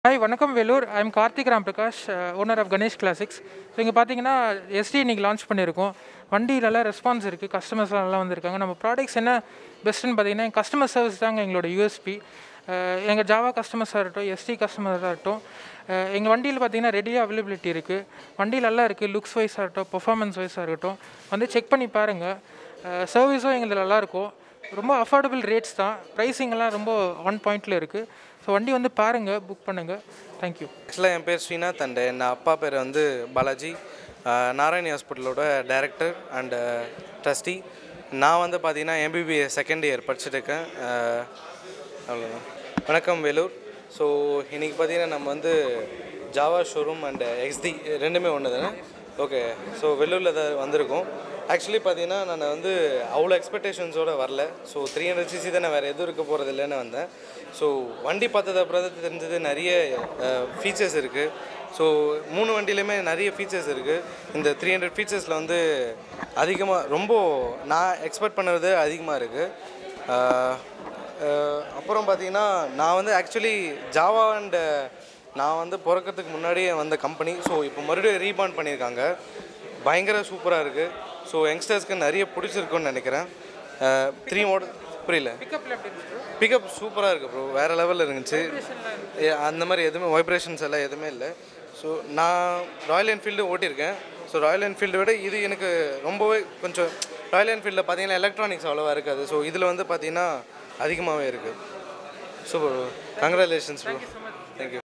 hi வணக்கம் Vellore I am Karthik Ram Prakash owner of Ganesh classics so இங்கே பார்த்தீங்கன்னா எஸ்டி இன்னைக்கு லான்ச் பண்ணியிருக்கோம் வண்டி நல்லா ரெஸ்பான்ஸ் இருக்குது கஸ்டமர்ஸ்லாம் நல்லா வந்திருக்காங்க நம்ம ப்ராடக்ட்ஸ் என்ன பெஸ்ட்டுன்னு பார்த்தீங்கன்னா கஸ்டமர் சர்வீஸ் தாங்க எங்களோட யூஎஸ்பி எங்கள் ஜாவா கஸ்டமர்ஸாக இருக்கட்டும் எஸ்டி கஸ்டமர்ஸாக இருக்கட்டும் எங்கள் வண்டியில் பார்த்தீங்கன்னா ரெடியாக அவைலபிலிட்டி இருக்குது வண்டி நல்லா இருக்குது லுக்ஸ் வைஸாக இருக்கட்டும் பெர்ஃபார்மன்ஸ் வைஸாக இருக்கட்டும் வந்து செக் பண்ணி பாருங்கள் சர்வீஸும் எங்களுக்கு நல்லாயிருக்கும் ரொம்ப அஃபோர்டபுள் ரேட்ஸ் தான் ப்ரைஸிங்கெல்லாம் ரொம்ப ஒன் பாயிண்டில் இருக்குது ஸோ வண்டி வந்து பாருங்கள் புக் பண்ணுங்கள் தேங்க்யூ ஆக்சுவலாக என் பேர் ஸ்ரீநாத் அண்ட் என் அப்பா பேர் வந்து பாலாஜி ஆஹ் நாராயணி ஹாஸ்பிட்டலோட டைரக்டர் அண்டு ட்ரஸ்டி நான் வந்து பார்த்தீங்கன்னா எம்பிபிஏ செகண்ட் இயர் படிச்சுட்டு இருக்கேன் ஆஹ் அவ்வளோதான் வணக்கம் வேலூர் ஸோ இன்றைக்கி பார்த்தீங்கன்னா நம்ம வந்து ஜாவா ஷோரூம் அண்ட் எக்ஸ்டி ரெண்டுமே ஒன்று தானே ஓகே ஸோ வெள்ளூரில் தான் வந்திருக்கோம் ஆக்சுவலி பார்த்தீங்கன்னா நான் வந்து அவ்வளோ எக்ஸ்பெக்டேஷன்ஸோடு வரல ஸோ த்ரீ ஹண்ட்ரட் சிசி தான் நான் வேறு எதுவும் இருக்க போகிறது இல்லைன்னு வந்தேன் ஸோ வண்டி பார்த்தது அப்புறம் தான் தெரிஞ்சது நிறைய ஃபீச்சர்ஸ் இருக்குது ஸோ மூணு வண்டியிலையுமே நிறைய ஃபீச்சர்ஸ் இருக்குது இந்த த்ரீ ஹண்ட்ரட் ஃபீச்சர்ஸில் வந்து அதிகமாக ரொம்ப நான் எக்ஸ்பெக்ட் பண்ணுறது அதிகமாக இருக்குது அப்புறம் பார்த்தீங்கன்னா நான் வந்து ஆக்சுவலி ஜாவா அண்ட் நான் வந்து பிறக்கிறதுக்கு முன்னாடியே வந்த கம்பெனி ஸோ இப்போ மறுபடியும் ரீபாண்ட் பண்ணியிருக்காங்க பயங்கர சூப்பராக இருக்குது ஸோ யங்ஸ்டர்ஸ்க்கு நிறைய பிடிச்சிருக்குன்னு நினைக்கிறேன் த்ரீ மாடல் புரியல பிக்கப்பில் எப்படி இருந்துச்சு பிக்கப் சூப்பராக இருக்குது ப்ரோ வேறு லெவலில் இருந்துச்சு ஏ, அந்த மாதிரி எதுவுமே வைப்ரேஷன்ஸ் எல்லாம் எதுவுமே இல்லை ஸோ நான் ராயல் என்ஃபீல்டு ஓட்டியிருக்கேன் ஸோ ராயல் என்ஃபீல்டை விட இது எனக்கு ரொம்பவே கொஞ்சம் ராயல் என்ஃபீல்டில் பார்த்தீங்கன்னா எலக்ட்ரானிக்ஸ் அவ்வளோவா இருக்காது ஸோ இதில் வந்து பார்த்தீங்கன்னா அதிகமாகவே இருக்குது சூப்பர் கங்க்ராச்சுலேஷன்ஸ் ப்ரோ தேங்க்யூ